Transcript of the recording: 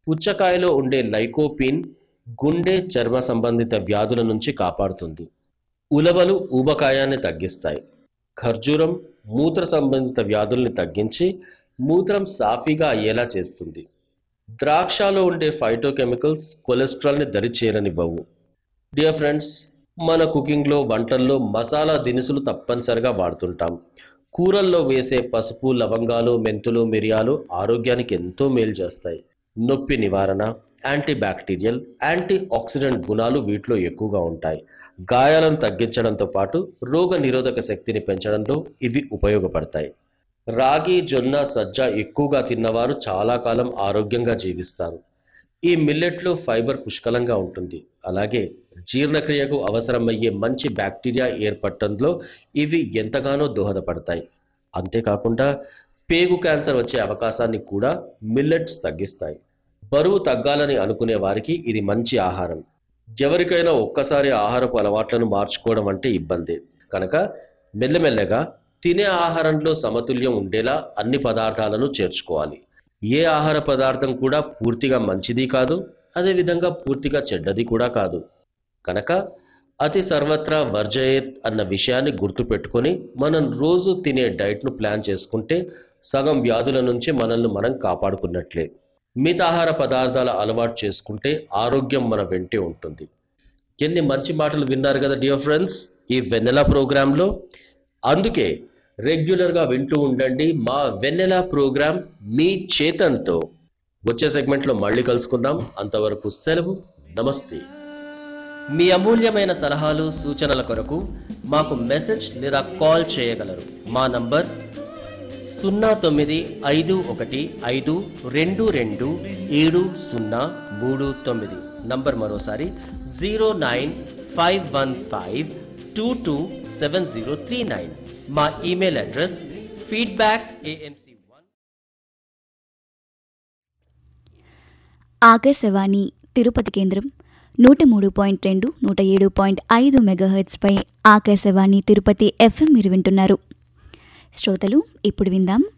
పుచ్చకాయలో ఉండే లైకోపిన్ గుండె చర్మ సంబంధిత వ్యాధుల నుంచి కాపాడుతుంది ఉలవలు ఊబకాయాన్ని తగ్గిస్తాయి ఖర్జూరం మూత్ర సంబంధిత వ్యాధుల్ని తగ్గించి మూత్రం సాఫీగా అయ్యేలా చేస్తుంది ద్రాక్షలో ఉండే ఫైటోకెమికల్స్ కొలెస్ట్రాల్ని దరి చేరనివ్వవు డియర్ ఫ్రెండ్స్ మన కుకింగ్లో వంటల్లో మసాలా దినుసులు తప్పనిసరిగా వాడుతుంటాం కూరల్లో వేసే పసుపు లవంగాలు మెంతులు మిరియాలు ఆరోగ్యానికి ఎంతో మేలు చేస్తాయి నొప్పి నివారణ యాంటీ బ్యాక్టీరియల్ యాంటీ ఆక్సిడెంట్ గుణాలు వీటిలో ఎక్కువగా ఉంటాయి గాయాలను తగ్గించడంతో పాటు రోగ నిరోధక శక్తిని పెంచడంలో ఇవి ఉపయోగపడతాయి రాగి జొన్న సజ్జ ఎక్కువగా తిన్నవారు చాలా కాలం ఆరోగ్యంగా జీవిస్తారు ఈ మిల్లెట్లో ఫైబర్ పుష్కలంగా ఉంటుంది అలాగే జీర్ణక్రియకు అవసరమయ్యే మంచి బ్యాక్టీరియా ఏర్పడటంలో ఇవి ఎంతగానో దోహదపడతాయి అంతేకాకుండా పేగు క్యాన్సర్ వచ్చే అవకాశాన్ని కూడా మిల్లెట్స్ తగ్గిస్తాయి బరువు తగ్గాలని అనుకునే వారికి ఇది మంచి ఆహారం ఎవరికైనా ఒక్కసారి ఆహారపు అలవాట్లను మార్చుకోవడం అంటే ఇబ్బంది కనుక మెల్లమెల్లగా తినే ఆహారంలో సమతుల్యం ఉండేలా అన్ని పదార్థాలను చేర్చుకోవాలి ఏ ఆహార పదార్థం కూడా పూర్తిగా మంచిది కాదు అదేవిధంగా పూర్తిగా చెడ్డది కూడా కాదు కనుక అతి సర్వత్రా వర్జయేత్ అన్న విషయాన్ని గుర్తుపెట్టుకొని మనం రోజు తినే డైట్ను ప్లాన్ చేసుకుంటే సగం వ్యాధుల నుంచి మనల్ని మనం కాపాడుకున్నట్లే మితాహార పదార్థాల అలవాటు చేసుకుంటే ఆరోగ్యం మన వెంటే ఉంటుంది ఎన్ని మంచి మాటలు విన్నారు కదా డియర్ ఫ్రెండ్స్ ఈ వెన్నెల ప్రోగ్రాంలో అందుకే రెగ్యులర్గా వింటూ ఉండండి మా వెన్నెల ప్రోగ్రాం మీ చేతంతో వచ్చే సెగ్మెంట్లో మళ్ళీ కలుసుకుందాం అంతవరకు సెలవు నమస్తే మీ అమూల్యమైన సలహాలు సూచనల కొరకు మాకు మెసేజ్ లేదా కాల్ చేయగలరు మా నంబర్ సున్నా తొమ్మిది ఐదు ఒకటి ఐదు రెండు రెండు ఏడు సున్నా మూడు తొమ్మిది నంబర్ మరోసారి zero nine five one five two two seven zero three nine మా email address feedback AMC one Akashvani Tirupati కేంద్రం నూట మూడు పాయింట్ రెండు నూట ఏడు పాయింట్ ఐదు మెగాహెర్ట్స్పై ఆకాశవాణి తిరుపతి ఎఫ్ఎం మీరు వింటున్నారు శ్రోతలు ఇప్పుడు విందాం